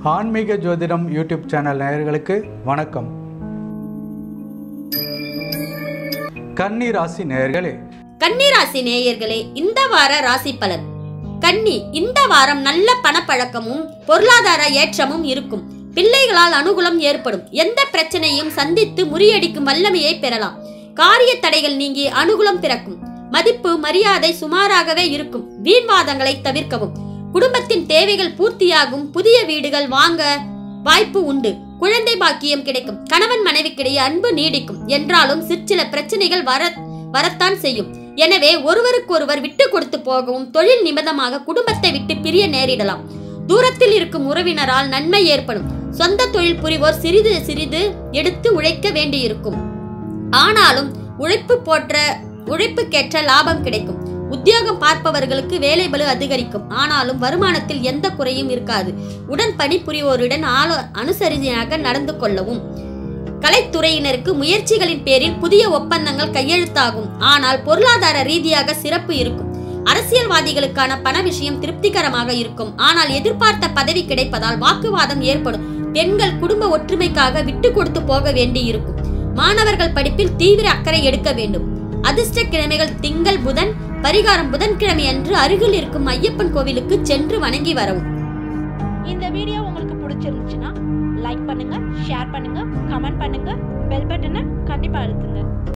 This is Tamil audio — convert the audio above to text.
ஆன்மீக ஜோதிடம் யூடியூப் சேனல் நேயர்களுக்கு வணக்கம் கன்னி ராசி நேயர்களே கன்னிராசி நேயர்களே இந்த வார ராசி பலன் கன்னி இந்த வாரம் நல்ல பணப்பழக்கமும் பொருளாதார ஏற்றமும் இருக்கும் பிள்ளைகளால் அனுகூலம் ஏற்படும் எந்த பிரச்சனையும் சந்தித்து முறியடிக்கும் வல்லமையை பெறலாம் காரிய தடைகள் நீங்கி அனுகூலம் பிறக்கும் மதிப்பு மரியாதை சுமாராகவே இருக்கும் வீண்வாதங்களை தவிர்க்கவும் குடும்பத்தின் தேவைகள் பூர்த்தியாகும் புதிய வீடுகள் வாங்க வாய்ப்பு உண்டு குழந்தை பாக்கியம் கிடைக்கும் கணவன் மனைவிக்கிடையே அன்பு நீடிக்கும் என்றாலும் சிற்சில பிரச்சனைகள் வர வரத்தான் செய்யும் எனவே ஒருவருக்கொருவர் விட்டு கொடுத்து போகவும் தொழில் நிமித்தமாக குடும்பத்தை விட்டு பிரிய நேரிடலாம் தூரத்தில் இருக்கும் உறவினரால் நன்மை ஏற்படும் சொந்த தொழில் புரிவோர் சிறிது சிறிது எடுத்து உழைக்க வேண்டியிருக்கும் ஆனாலும் உழைப்பு போற்ற உழைப்புக்கேற்ற லாபம் கிடைக்கும் உத்தியோகம் பார்ப்பவர்களுக்கு வேலை பளு அதிகரிக்கும் ஆனாலும் வருமானத்தில் எந்த குறையும் இருக்காது உடன் பணிபுரிவோருடன் ஆலோ அனுசரியாக நடந்து கொள்ளவும் கலைத்துறையினருக்கு முயற்சிகளின் பேரில் புதிய ஒப்பந்தங்கள் கையெழுத்தாகும் ஆனால் பொருளாதார ரீதியாக சிறப்பு இருக்கும் அரசியல்வாதிகளுக்கான பண விஷயம் திருப்திகரமாக இருக்கும் ஆனால் எதிர்பார்த்த பதவி கிடைப்பதால் வாக்குவாதம் ஏற்படும் பெண்கள் குடும்ப ஒற்றுமைக்காக விட்டு கொடுத்து போக வேண்டியிருக்கும் மாணவர்கள் படிப்பில் தீவிர அக்கறை எடுக்க வேண்டும் அதிர்ஷ்ட கிழமைகள் திங்கள் புதன் பரிகாரம் புதன்கிழமை அன்று அருகில் இருக்கும் ஐயப்பன் கோவிலுக்கு சென்று வணங்கி வரவும் இந்த வீடியோ உங்களுக்கு பிடிச்சிருந்துச்சுன்னா லைக் பண்ணுங்க ஷேர் பண்ணுங்க கமெண்ட் பண்ணுங்க பெல் பட்டனை கண்டிப்பா அழுத்துங்க